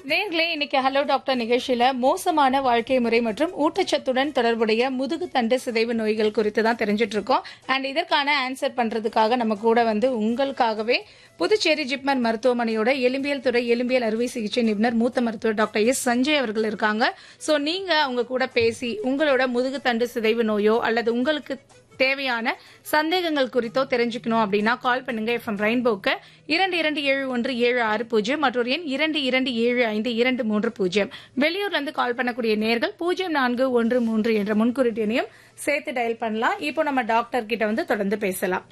நேர்களே இன்னைக்கு hello doctor நிகழ்ச்சியில மோசமான வாழ்க்கை முறை மற்றும் ஊட்டச்சத்துடன் தொடர்புடைய முதுகு தண்டு சிதைவு நோய்கள் குறித்து தான் தெரிஞ்சிட்டு இருக்கோம் அண்ட் இதற்கான ஆன்சர் பண்றதுக்காக நம்ம கூட வந்து உங்களுக்காகவே புதுச்சேரி ஜிப்மர் மருத்துவமனையோட எலும்பியல் துறை எலும்பியல் அறுவை சிகிச்சை நிபுணர் மூத்த மருத்துவர் டாக்டர் எஸ் சஞ்சய் அவர்கள் இருக்காங்க சோ நீங்க அவங்க கூட பேசி உங்களோட முதுகு தண்டு சிதைவு நோயோ அல்லது உங்களுக்கு தேவையான சந்தேகங்கள் குறித்தோ தெரிஞ்சுக்கணும் அப்படின்னா கால் பண்ணுங்க எஃப்எம் ரெயின்போக்கு இரண்டு இரண்டு ஏழு ஒன்று ஏழு ஆறு பூஜ்ஜியம் மற்றொரு எண் இரண்டு இரண்டு ஏழு ஐந்து இரண்டு மூன்று பூஜ்ஜியம் வெளியூர்ல இருந்து கால் பண்ணக்கூடிய நேர்கள் பூஜ்ஜியம் நான்கு ஒன்று மூன்று என்ற முன்குறிட்டு எண்ணையும் சேர்த்து டயல் பண்ணலாம் இப்போ நம்ம டாக்டர் கிட்ட வந்து தொடர்ந்து பேசலாம்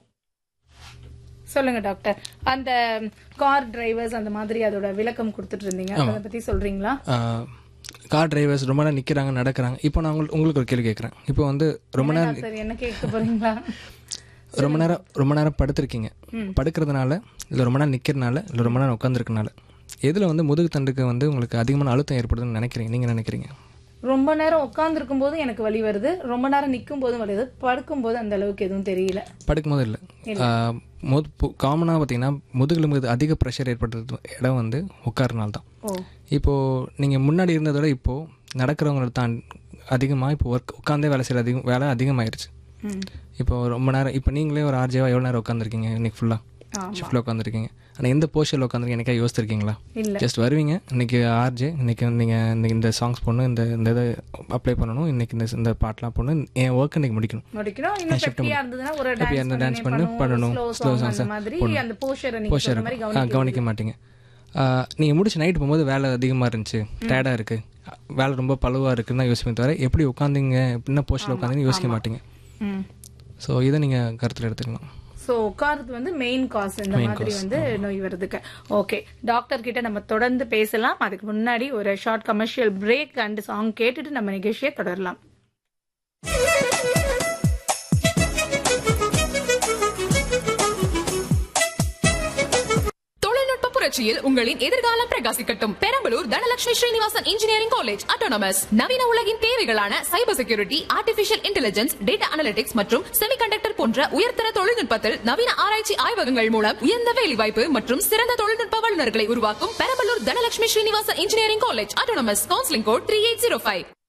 சொல்லுங்க டாக்டர் அந்த கார் டிரைவர்ஸ் அந்த மாதிரி அதோட விளக்கம் கொடுத்துட்டு இருந்தீங்க அதை பத்தி சொல்றீங்களா கார் டிரைவர்ஸ் ரொம்ப நேரம் நிற்கிறாங்க நடக்கிறாங்க இப்போ நான் உங்களுக்கு உங்களுக்கு ஒரு கேள்வி கேட்குறேன் இப்போ வந்து ரொம்ப நேரம் சார் என்ன கேட்க போறீங்களா ரொம்ப நேரம் ரொம்ப நேரம் படுத்திருக்கீங்க படுக்கிறதுனால இல்லை ரொம்ப நேரம் நிற்கிறனால இல்லை ரொம்ப நேரம் உட்காந்துருக்கனால எதில் வந்து முதுகு தண்டுக்கு வந்து உங்களுக்கு அதிகமான அழுத்தம் ஏற்படுதுன்னு நினைக்கிறீங்க நீங்கள் நினைக்கிறீங்க ரொம்ப நேரம் உட்கார்ந்துருக்கும் போது எனக்கு வலி வருது ரொம்ப நேரம் நிற்கும் போதும் வலி வருது படுக்கும் போது அந்த அளவுக்கு எதுவும் தெரியல படுக்கும்போது இல்லை காமனாக பார்த்தீங்கன்னா முதுகெலும்பு அதிக ப்ரெஷர் ஏற்படுறது இடம் வந்து உட்காரனால தான் ஓ இப்போது நீங்கள் முன்னாடி இருந்ததை விட இப்போது நடக்கிறவங்களை தான் அதிகமாக இப்போ ஒர்க் உட்காந்தே வேலை செய்கிற அதிகம் வேலை அதிகமாயிருச்சு ம் இப்போ ரொம்ப நேரம் இப்போ நீங்களே ஒரு ஆர்ஜேவா எவ்வளோ நேரம் உட்காந்துருக்கீங்க இன்னைக்கு ஃபுல்லாக ஆமா. ஷிஃப்ட்டில் உட்காந்துருக்கீங்க ஆனால் எந்த போஸ்டரில் உட்காந்துருக்கீங்க எனக்கா யோசிச்சிருக்கீங்களா இல்ல ஜஸ்ட் வருவீங்க இன்னைக்கு ஆர்ஜே இன்னைக்கு நீங்கள் இந்த இந்த சாங்ஸ் போடணும் இந்த இந்த இதை அப்ளை பண்ணணும் இன்னைக்கு இந்த இந்த பாட்டெலாம் போடணும் என் ஒர்க் இன்னைக்கு முடிக்கணும் முடிக்கணும் இன்னும் பெப்பியா இருந்ததுன்னா ஒரு Happy-ஆ டான்ஸ் இருந்தா dance பண்ணு, பண்ணணும். ஸ்லோ Slow சாங் songs அந்த மாதிரி போடணும். அந்த போஷரை நீங்க போஸ்டர் சொல்ற மாதிரி இருக்கும் ஆ கவனிக்க கவனிக்க மாட்டீங்க நீங்கள் முடிச்சு நைட் போகும்போது வேலை அதிகமாக இருந்துச்சு டயர்டாக இருக்குது வேலை ரொம்ப பழுவாக இருக்குன்னு தான் யோசிப்பேன் தவிர எப்படி உட்காந்தீங்க என்ன போஸ்டரில் உட்காந்தீங்கன்னு யோசிக்க மாட்டீங்க ம் ஸோ இதை நீங்கள் கருத்தில் எடுத்துக்கலாம் சோ உட்கார்றது வந்து மெயின் காஸ் இந்த மாதிரி வந்து நோய் வருதுக்கு ஓகே டாக்டர் கிட்ட நம்ம தொடர்ந்து பேசலாம் அதுக்கு முன்னாடி ஒரு short commercial break and song கேட்டுட்டு நம்ம நிகழ்ச்சியை தொடரலாம் தொழில்நுட்ப புரட்சியில் உங்களின் எதிர்காலம் பிரகாசிக்கட்டும் Perambalur Dhanalakshmi Srinivasan engineering college autonomous நவீன உலகின் தேவைகளான cyber security artificial intelligence data analytics மற்றும் செமிகண்டக்டர் போன்ற உயர்தர தொழில்நுட்பத்தில் நவீன ஆராய்ச்சி ஆய்வகங்கள் மூலம் உயர்ந்த வேலைவாய்ப்பு மற்றும் சிறந்த தொழில்நுட்ப வல்லுநர்களை உருவாக்கும் Perambalur Dhanalakshmi Srinivasan engineering college autonomous counselling code three eight zero five